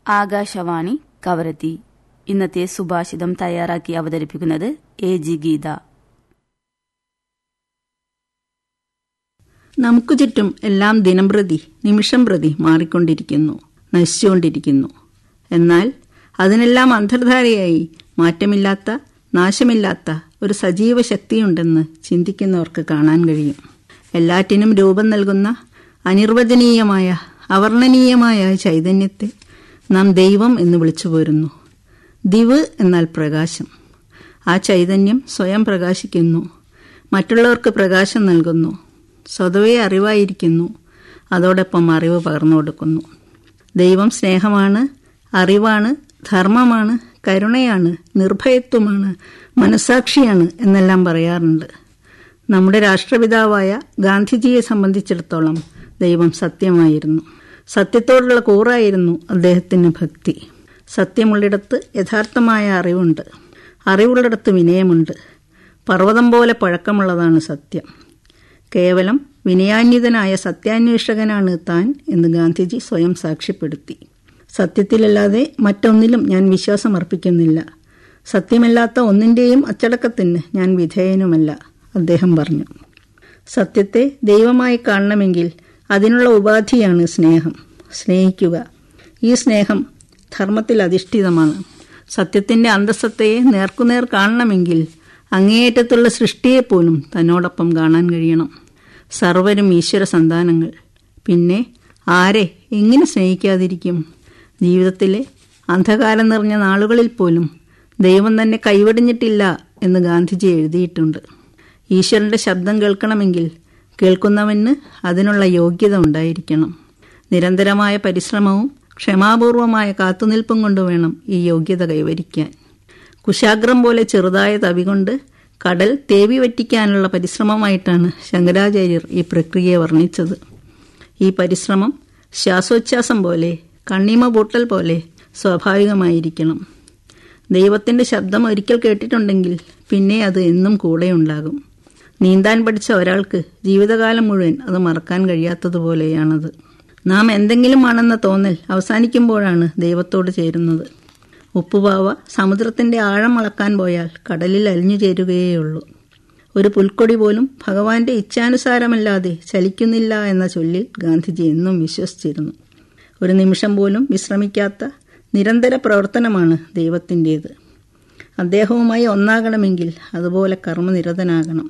ആകാശവാണി കവരത്തി ഇന്നത്തെ സുഭാഷിതം തയ്യാറാക്കി അവതരിപ്പിക്കുന്നത് എ ജി ഗീത നമുക്ക് ചുറ്റും എല്ലാം ദിനം പ്രതി നിമിഷം പ്രതി മാറിക്കൊണ്ടിരിക്കുന്നു നശിച്ചുകൊണ്ടിരിക്കുന്നു എന്നാൽ അതിനെല്ലാം അന്തർധാരയായി മാറ്റമില്ലാത്ത നാശമില്ലാത്ത ഒരു സജീവ ശക്തിയുണ്ടെന്ന് ചിന്തിക്കുന്നവർക്ക് കാണാൻ കഴിയും എല്ലാറ്റിനും രൂപം നൽകുന്ന അനിർവചനീയമായ അവർണ്ണനീയമായ ചൈതന്യത്തെ നാം ദൈവം എന്ന് വിളിച്ചു പോരുന്നു ദിവ് എന്നാൽ പ്രകാശം ആ ചൈതന്യം സ്വയം പ്രകാശിക്കുന്നു മറ്റുള്ളവർക്ക് പ്രകാശം നൽകുന്നു സ്വതവേ അറിവായിരിക്കുന്നു അതോടൊപ്പം അറിവ് പകർന്നു കൊടുക്കുന്നു ദൈവം സ്നേഹമാണ് അറിവാണ് ധർമ്മമാണ് കരുണയാണ് നിർഭയത്വമാണ് മനസാക്ഷിയാണ് എന്നെല്ലാം പറയാറുണ്ട് നമ്മുടെ രാഷ്ട്രപിതാവായ ഗാന്ധിജിയെ സംബന്ധിച്ചിടത്തോളം ദൈവം സത്യമായിരുന്നു സത്യത്തോടുള്ള കൂറായിരുന്നു അദ്ദേഹത്തിന് ഭക്തി സത്യമുള്ളിടത്ത് യഥാർത്ഥമായ അറിവുണ്ട് അറിവുള്ളിടത്ത് വിനയമുണ്ട് പർവ്വതം പോലെ പഴക്കമുള്ളതാണ് സത്യം കേവലം വിനയാന്വിതനായ സത്യാന്വേഷകനാണ് താൻ എന്ന് ഗാന്ധിജി സ്വയം സാക്ഷ്യപ്പെടുത്തി സത്യത്തിലല്ലാതെ മറ്റൊന്നിലും ഞാൻ വിശ്വാസം അർപ്പിക്കുന്നില്ല സത്യമല്ലാത്ത ഒന്നിൻ്റെയും അച്ചടക്കത്തിന് ഞാൻ വിധേയനുമല്ല അദ്ദേഹം പറഞ്ഞു സത്യത്തെ ദൈവമായി കാണണമെങ്കിൽ അതിനുള്ള ഉപാധിയാണ് സ്നേഹം സ്നേഹിക്കുക ഈ സ്നേഹം ധർമ്മത്തിൽ അധിഷ്ഠിതമാണ് സത്യത്തിന്റെ അന്തസ്സത്തയെ നേർക്കുനേർ കാണണമെങ്കിൽ അങ്ങേയറ്റത്തുള്ള സൃഷ്ടിയെപ്പോലും തന്നോടൊപ്പം കാണാൻ കഴിയണം സർവരും ഈശ്വര സന്താനങ്ങൾ പിന്നെ ആരെ എങ്ങനെ സ്നേഹിക്കാതിരിക്കും ജീവിതത്തിലെ അന്ധകാരം നിറഞ്ഞ നാളുകളിൽ പോലും ദൈവം തന്നെ കൈവടിഞ്ഞിട്ടില്ല എന്ന് ഗാന്ധിജി എഴുതിയിട്ടുണ്ട് ഈശ്വരന്റെ ശബ്ദം കേൾക്കണമെങ്കിൽ കേൾക്കുന്നവന് അതിനുള്ള യോഗ്യത ഉണ്ടായിരിക്കണം നിരന്തരമായ പരിശ്രമവും ക്ഷമാപൂർവമായ കാത്തുനിൽപ്പും കൊണ്ട് വേണം ഈ യോഗ്യത കൈവരിക്കാൻ കുശാഗ്രം പോലെ ചെറുതായ തവി കൊണ്ട് കടൽ തേവി വറ്റിക്കാനുള്ള പരിശ്രമമായിട്ടാണ് ശങ്കരാചാര്യർ ഈ പ്രക്രിയയെ വർണ്ണിച്ചത് ഈ പരിശ്രമം ശ്വാസോച്ഛ്വാസം പോലെ കണ്ണിമ പൂട്ടൽ പോലെ സ്വാഭാവികമായിരിക്കണം ദൈവത്തിന്റെ ശബ്ദം ഒരിക്കൽ കേട്ടിട്ടുണ്ടെങ്കിൽ പിന്നെ അത് എന്നും കൂടെയുണ്ടാകും നീന്താൻ പഠിച്ച ഒരാൾക്ക് ജീവിതകാലം മുഴുവൻ അത് മറക്കാൻ കഴിയാത്തതുപോലെയാണത് നാം എന്തെങ്കിലും ആണെന്ന തോന്നൽ അവസാനിക്കുമ്പോഴാണ് ദൈവത്തോട് ചേരുന്നത് ഉപ്പുപാവ സമുദ്രത്തിന്റെ ആഴം അളക്കാൻ പോയാൽ കടലിൽ അലിഞ്ഞു ചേരുകയേയുള്ളൂ ഒരു പുൽക്കൊടി പോലും ഭഗവാന്റെ ഇച്ഛാനുസാരമല്ലാതെ ചലിക്കുന്നില്ല എന്ന ചൊല്ലിൽ ഗാന്ധിജി എന്നും വിശ്വസിച്ചിരുന്നു ഒരു നിമിഷം പോലും വിശ്രമിക്കാത്ത നിരന്തര പ്രവർത്തനമാണ് ദൈവത്തിൻ്റേത് അദ്ദേഹവുമായി ഒന്നാകണമെങ്കിൽ അതുപോലെ കർമ്മനിരതനാകണം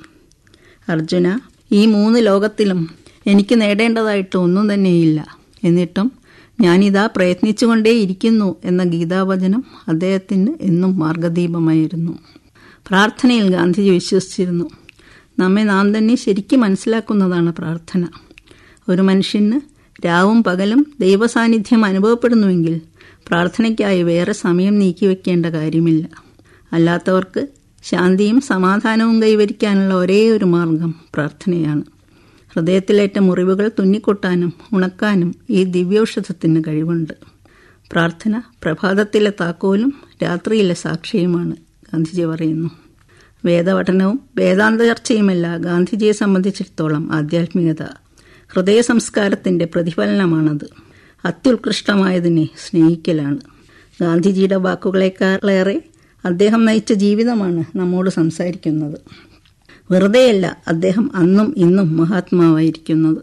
അർജുന ഈ മൂന്ന് ലോകത്തിലും എനിക്ക് നേടേണ്ടതായിട്ട് ഒന്നും തന്നെയില്ല എന്നിട്ടും ഞാനിതാ പ്രയത്നിച്ചുകൊണ്ടേയിരിക്കുന്നു എന്ന ഗീതാവചനം അദ്ദേഹത്തിന് എന്നും മാർഗദീപമായിരുന്നു പ്രാർത്ഥനയിൽ ഗാന്ധിജി വിശ്വസിച്ചിരുന്നു നമ്മെ നാം തന്നെ ശരിക്കും മനസ്സിലാക്കുന്നതാണ് പ്രാർത്ഥന ഒരു മനുഷ്യന് രാവും പകലും ദൈവസാന്നിധ്യം അനുഭവപ്പെടുന്നുവെങ്കിൽ പ്രാർത്ഥനയ്ക്കായി വേറെ സമയം നീക്കിവെക്കേണ്ട കാര്യമില്ല അല്ലാത്തവർക്ക് ശാന്തിയും സമാധാനവും കൈവരിക്കാനുള്ള ഒരേ ഒരു മാർഗം പ്രാർത്ഥനയാണ് ഹൃദയത്തിലേറ്റ മുറിവുകൾ തുന്നിക്കൊട്ടാനും ഉണക്കാനും ഈ ദിവ്യൌഷധത്തിന് കഴിവുണ്ട് പ്രാർത്ഥന പ്രഭാതത്തിലെ താക്കോലും രാത്രിയിലെ സാക്ഷിയുമാണ് ഗാന്ധിജി പറയുന്നു വേദപഠനവും വേദാന്ത ചർച്ചയുമല്ല ഗാന്ധിജിയെ സംബന്ധിച്ചിടത്തോളം ആധ്യാത്മികത ഹൃദയ സംസ്കാരത്തിന്റെ പ്രതിഫലനമാണത് അത്യുത്കൃഷ്ടമായതിനെ സ്നേഹിക്കലാണ് ഗാന്ധിജിയുടെ വാക്കുകളെക്കാളേറെ അദ്ദേഹം നയിച്ച ജീവിതമാണ് നമ്മോട് സംസാരിക്കുന്നത് വെറുതെയല്ല അദ്ദേഹം അന്നും ഇന്നും മഹാത്മാവായിരിക്കുന്നത്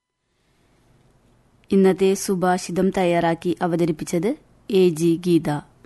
ഇന്നത്തെ സുഭാഷിതം തയ്യാറാക്കി അവതരിപ്പിച്ചത് എ ജി ഗീത